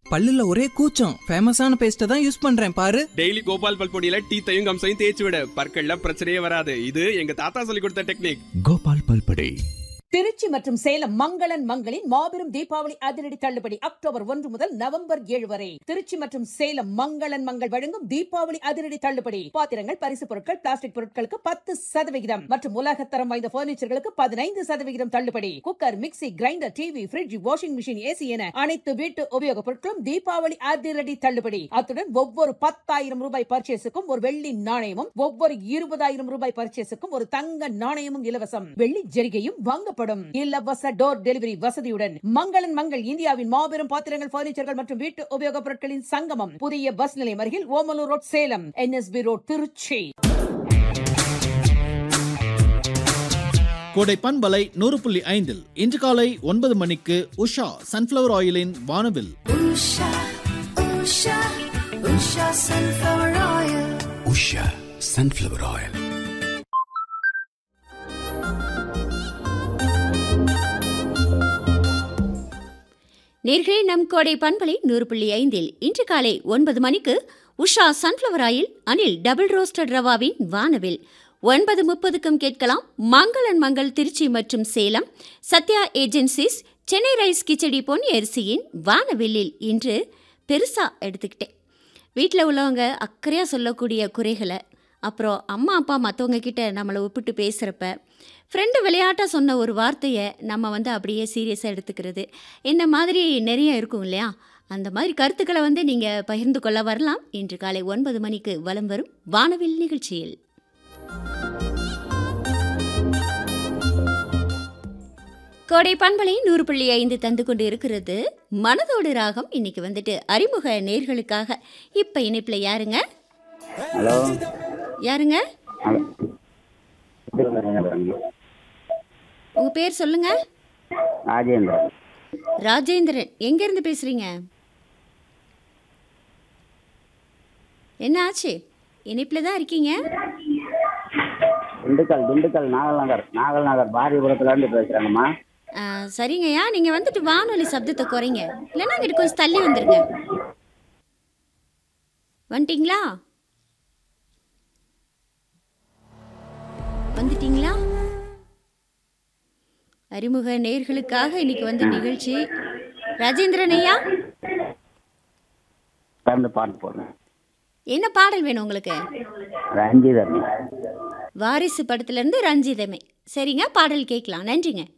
பல்லுல ஒரே கூச்சம் ஃபேமஸான பேஸ்ட்டை தான் யூஸ் பண்றேன் பாரு டெய்லி கோபால் பல் பொடியில டீத்தையும் கம்சையும் தேய்ச்சி விட பற்கள்ல பிரச்சனையே வராது இது எங்க தாத்தா சொல்லி கொடுத்த டெக்னிக் கோபால் பல்படை திருச்சி மற்றும் சேலம் மங்களன் மங்களின் மாபெரும் தீபாவளி அதிரடி தள்ளுபடி அக்டோபர் ஒன்று முதல் நவம்பர் ஏழு வரை திருச்சி மற்றும் சேலம் மங்களன் மங்கள் வழங்கும் தீபாவளி அதிரடி தள்ளுபடி பாத்திரங்கள் பரிசு பொருட்கள் பிளாஸ்டிக் பொருட்களுக்கு பத்து சதவிகிதம் மற்றும் உலகத்தரம் வாய்ந்த பர்னிச்சர்களுக்கு பதினைந்து சதவிகிதம் தள்ளுபடி cooker mixie grinder TV fridge washing machine AC என அனைத்து வீட்டு உபயோகப் பொருட்களும் தீபாவளி அதிரடி தள்ளுபடி அத்துடன் ஒவ்வொரு பத்தாயிரம் ரூபாய் பர்ச்சேஸுக்கும் ஒரு வெள்ளி நாணயமும் ஒவ்வொரு இருபதாயிரம் ரூபாய் பர்ச்சேஸுக்கும் ஒரு தங்க நாணயமும் இலவசம் வெள்ளி ஜெரிகையும் வாங்கப்படும் இலவச டோர் டெலிவரி வசதியுடன் மங்களன் மங்கள் இந்தியாவின் மாபெரும் பாத்திரங்கள் பர்னிச்சர்கள் மற்றும் வீட்டு உபயோகப் பொருட்களின் சங்கமம் புதிய பஸ் நிலையம் அருகில் Omalur road Salem NSB road Trichy Kodai பண்பலை நூறு புள்ளி ஐந்தில் இன்று காலை ஒன்பது மணிக்கு உஷா சன்ஃப்ளவர் ஆயிலின் வானவில் Usha, Usha, Usha sunflower oil. Usha sunflower oil நேர்களே நம் கோடை பண்பலை நூறு புள்ளி ஐந்தில் இன்று காலை ஒன்பது மணிக்கு Usha sunflower oil Anil double roasted ரவாவின் வானவில் ஒன்பது முப்பதுக்கும் கேட்கலாம் மங்களன் மங்கள் திருச்சி மற்றும் சேலம் சத்யா ஏஜென்சிஸ் சென்னை ரைஸ் கிச்சடி பொன் அரிசியின் வானவில்லில் இன்று பெருசாக எடுத்துக்கிட்டேன் வீட்டில் உள்ளவங்க அக்கறையாக சொல்லக்கூடிய குறைகளை அப்புறம் அம்மா அப்பா மற்றவங்க கிட்ட நம்மளை ஒப்பிட்டு பேசுகிறப்ப ஃப்ரெண்டு விளையாட்டாக சொன்ன ஒரு வார்த்தையை நம்ம வந்து அப்படியே சீரியஸாக எடுத்துக்கிறது இந்த மாதிரி நிறைய இருக்கும் இல்லையா அந்த மாதிரி கருத்துக்களை வந்து நீங்கள் பகிர்ந்து கொள்ள வரலாம் இன்று காலை ஒன்பது மணிக்கு வலம் வரும் வானவில் நிகழ்ச்சியில் கோடை பண்பலை நூறு புள்ளி ஐந்து தந்து கொண்டு இருக்கிறது மனதோடு ராகம் இன்னைக்கு வந்துட்டு அறிமுக நேர்களுக்காக இப்போ இணைப்பில் யாருங்க ஹலோ யாருங்க ஹலோ ராஜேந்திரன் உங்கள் பேர் சொல்லுங்க ராஜேந்திரன் ராஜேந்திரன் எங்கேருந்து பேசுகிறீங்க என்ன ஆச்சு இணைப்பில் தான் இருக்கீங்க திண்டுக்கல் திண்டுக்கல் நாகல் நகர் நாகல் நகர் பாரதிபுரத்துல இருந்து பேசுறேங்கம்மா ஆ, சரிங்கய்யா நீங்கள் வந்துட்டு வானொலி சப்தத்தை குறைங்க இல்லைன்னா அங்கிட்டு கொஞ்சம் தள்ளி வந்துருங்க வந்துட்டீங்களா வந்துட்டீங்களா அறிமுக நேர்களுக்காக இன்னைக்கு வந்து நிகழ்ச்சி ராஜேந்திரன் ஐயா திறந்து பாட்டு போடுறேன் என்ன பாடல் வேணும் உங்களுக்கு ரஞ்சிதன் வாரிசு படத்துல இருந்து ரஞ்சிதமே சரிங்க பாடல் கேட்கலாம் நன்றிங்க